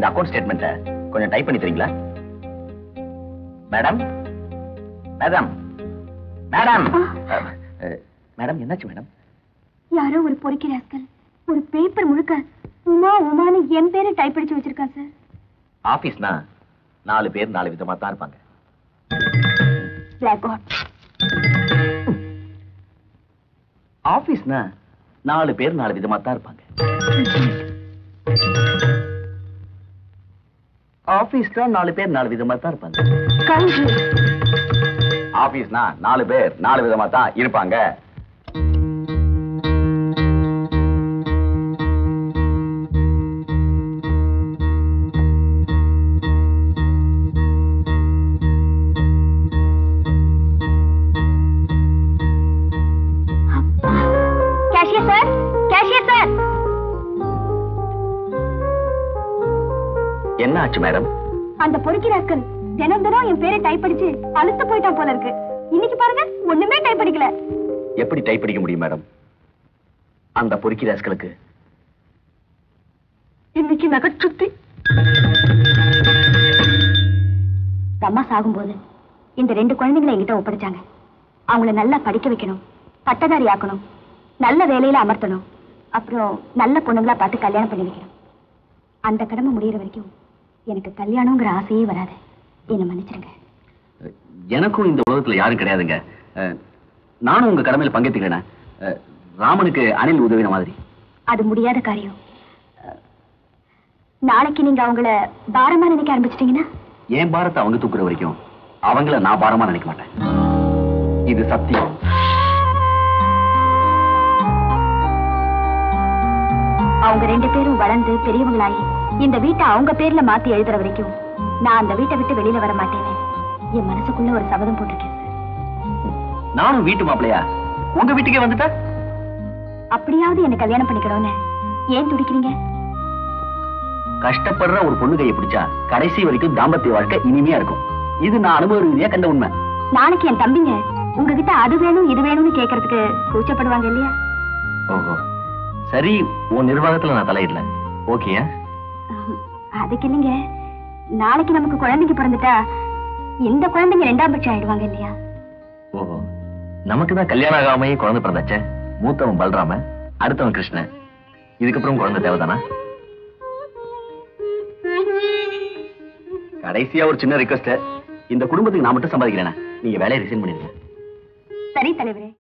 account ஸ்டேட்மெண்ட்டை கொஞ்சம் type பண்ணி தரீங்களா மேடம் மேடம் மேடம் மேடம் என்னாச்சு மேடம் யாரோ ஒரு பொறுக்கி ராஸ்கல் ஒரு பேப்பர் முழுக்க உமா உமான்னு என் பேரை டைப் அடிச்சு வச்சிருக்கா சார் ஆபீஸ்னா நாலு பேர் நாலு விதமா தான் இருப்பாங்க பிளாக் காட் ஆபீஸ்னா நாலு பேர் நாலு விதமா தான் இருப்பாங்க ஆபீஸ்னா நாலு பேர் நாலு விதமா தான் இருப்பாங்க கவுண்டர் ஆபீஸ்னா நாலு பேர் நாலு விதமா தான் இருப்பாங்க கேஷியர் சார் கேஷியர் சார் என்ன ஆச்சு மேடம் அந்த பொறுக்கி ராஸ்கல் தினம் தினம் என் பேரை டைப் அடிச்சு அழுத்து போயிட்டான் போல இருக்கு இன்னைக்கு பாருங்க ஒண்ணுமே டைப் அடிக்கல எப்படி டைப் அடிக்க முடியும் மேடம் அந்த பொறுக்கி ராஸ்களுக்கு இன்னைக்கு நகைச்சுத்தி அம்மா சாகும்போது இந்த ரெண்டு குழந்தைங்களை என்கிட்ட ஒப்படைச்சாங்க அவங்கள நல்லா படிக்க வைக்கணும் பட்டதாரி ஆக்கணும் நல்ல வேலையில அமர்த்தணும் அப்புறம் நல்ல பொண்ணுங்களா பார்த்து கல்யாணம் பண்ணி வைக்கணும் அந்த கடமை முடியிற வரைக்கும் எனக்கு கல்யாணங்கிற ஆசையே வராது என்ன மன்னிச்சிருங்க எனக்கும் இந்த உலகத்துல யாரும் கிடையாதுங்க அஹ், நானும் உங்க கடமையில பங்கேற்றுக்கிறேன் அஹ், ராமனுக்கு அணில் உதவின மாதிரி அது முடியாத காரியம் அஹ், நாளைக்கு நீங்க அவங்கள பாரமா நினைக்க ஆரம்பிச்சிட்டீங்கன்னா என் பாரத்தை அவங்க தூக்குற வரைக்கும் அவங்கள நான் பாரமா நினைக்க மாட்டேன் இது சத்தியம் அவங்க ரெண்டு பேரும் வளர்ந்து பெரியவங்களாகி இந்த வீட்டை அவங்க பேர்ல மாத்தி எழுதுற வரைக்கும் நான் அந்த வீட்டை விட்டு வெளியில வர மாட்டேன்னு என் மனசுக்குள்ள ஒரு சபதம் போட்டிருக்கேன் சார் நானும் வீட்டு மாப்பிளையா உங்க வீட்டுக்கே வந்துட்டா அப்படியாவது என்ன கல்யாணம் பண்ணிக்கணும்னு ஏன் துடிக்கிறீங்க கஷ்டப்படுற ஒரு பொண்ணு கையை பிடிச்சா கடைசி வரைக்கும் தாம்பத்திய வாழ்க்கை இனிமையா இருக்கும் இது நான் அனுபவ ரீதியா கண்ட உண்மை நாளைக்கு என் தம்பிங்க உங்ககிட்ட அது வேணும் இது வேணும்னு கேட்கறதுக்கு கூச்சப்படுவாங்க இல்லையா ஓஹோ சரி உன் நிர்வாகத்துல நான் தலையிடல ஓகேயா அஹ், அதுக்கு இல்லைங்க நாளைக்கு நமக்கு குழந்தைங்க பிறந்துட்டா இந்த குழந்தைங்க ரெண்டாம் பட்சம் ஆயிடுவாங்க இல்லையா ஓஹோ நமக்கு தான் கல்யாணம் ஆகாமையே குழந்தை பிறந்தாச்சே மூத்தவன் பல்ராம அடுத்தவன் கிருஷ்ணன் இதுக்கப்புறம் குழந்தை தேவைதானா கடைசியா ஒரு சின்ன ரிக்வஸ்ட் இந்த குடும்பத்துக்கு நான் மட்டும் சம்பாதிக்கிறேன் நீங்க வேலையை ரிசைன் பண்ணிருங்க சரி தலைவரே